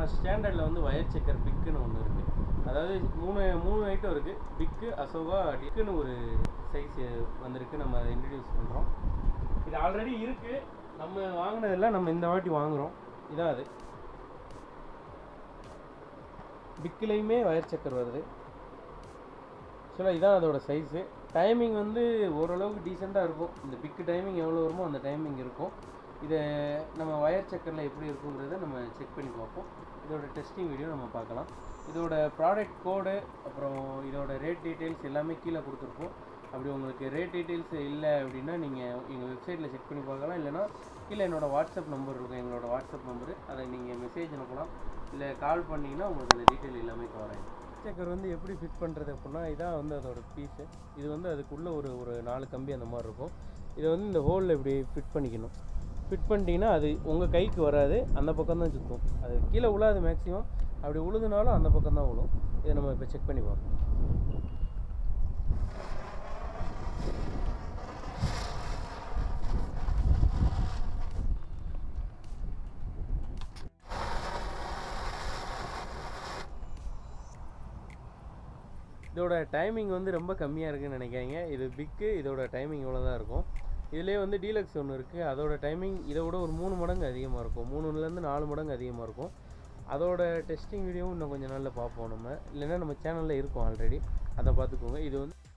ஸ்டாண்டர்டில் வந்து wire checker பிக்குன்னு ஒன்று இருக்குது அதாவது மூணு மூணு ஐட்டம் இருக்குது பிக்கு அசோகா டிக்குன்னு ஒரு சைஸ் வந்திருக்கு நம்ம அதை இன்ட்ரடியூஸ் பண்ணுறோம் இது ஆல்ரெடி இருக்குது நம்ம வாங்கினதெல்லாம் நம்ம இந்த வாட்டி வாங்குகிறோம் இதான் அது பிக்கிலையுமே வயர் செக்கர் வருது ஆக்சுவலாக இதான் அதோட சைஸு டைமிங் வந்து ஓரளவுக்கு டீசெண்டாக இருக்கும் இந்த பிக்கு டைமிங் எவ்வளோ வருமோ அந்த டைமிங் இருக்கும் இதை நம்ம வயர் செக்கரில் எப்படி இருக்குங்கிறத நம்ம செக் பண்ணி பார்ப்போம் இதோட டெஸ்டிங் வீடியோ நம்ம பார்க்கலாம் இதோட ப்ராடக்ட் கோடு அப்புறம் இதோட ரேட் டீட்டெயில்ஸ் எல்லாமே கீழே கொடுத்துருப்போம் அப்படி உங்களுக்கு ரேட் டீட்டெயில்ஸ் இல்லை அப்படின்னா நீங்கள் எங்கள் வெப்சைட்டில் செக் பண்ணி பார்க்கலாம் இல்லைனா கீழே என்னோட வாட்ஸ்அப் நம்பர் இருக்கும் எங்களோட வாட்ஸ்அப் நம்பரு அதை நீங்கள் மெசேஜ் அனுப்பலாம் இல்லை கால் பண்ணிங்கன்னா உங்களுக்கு அந்த டீட்டெயில் எல்லாமே கவர் ஆகிடும் ஸ்டேக்கர் வந்து எப்படி ஃபிட் பண்ணுறது அப்படின்னா இதான் வந்து அதோட பீஸு இது வந்து அதுக்குள்ளே ஒரு ஒரு நாலு கம்பி அந்த மாதிரி இருக்கும் இதை வந்து இந்த ஹோலில் இப்படி ஃபிட் பண்ணிக்கணும் ஃபிட் பண்ணிட்டீங்கன்னா அது உங்கள் கைக்கு வராது அந்த பக்கம் தான் சுற்றும் அது கீழே விழாது மேக்ஸிமம் அப்படி உழுதுனாலும் அந்த பக்கம் தான் விழும் இதை நம்ம இப்போ செக் பண்ணி பார்ப்போம் இதோட டைமிங் வந்து ரொம்ப கம்மியாக இருக்குன்னு நினைக்காதீங்க இது பிக்கு இதோட டைமிங் இவ்வளோ தான் இருக்கும் இதுலேயே வந்து டீலக்ஸ் ஒன்று இருக்குது அதோட டைமிங் இதை விட ஒரு மூணு மடங்கு அதிகமாக இருக்கும் மூணுலேருந்து நாலு மடங்கு அதிகமாக இருக்கும் அதோட டெஸ்டிங் வீடியோவும் இன்னும் கொஞ்சம் நாளில் பார்ப்போம் நம்ம இல்லைன்னா நம்ம சேனலில் இருக்கும் ஆல்ரெடி அதை பார்த்துக்கோங்க இது வந்து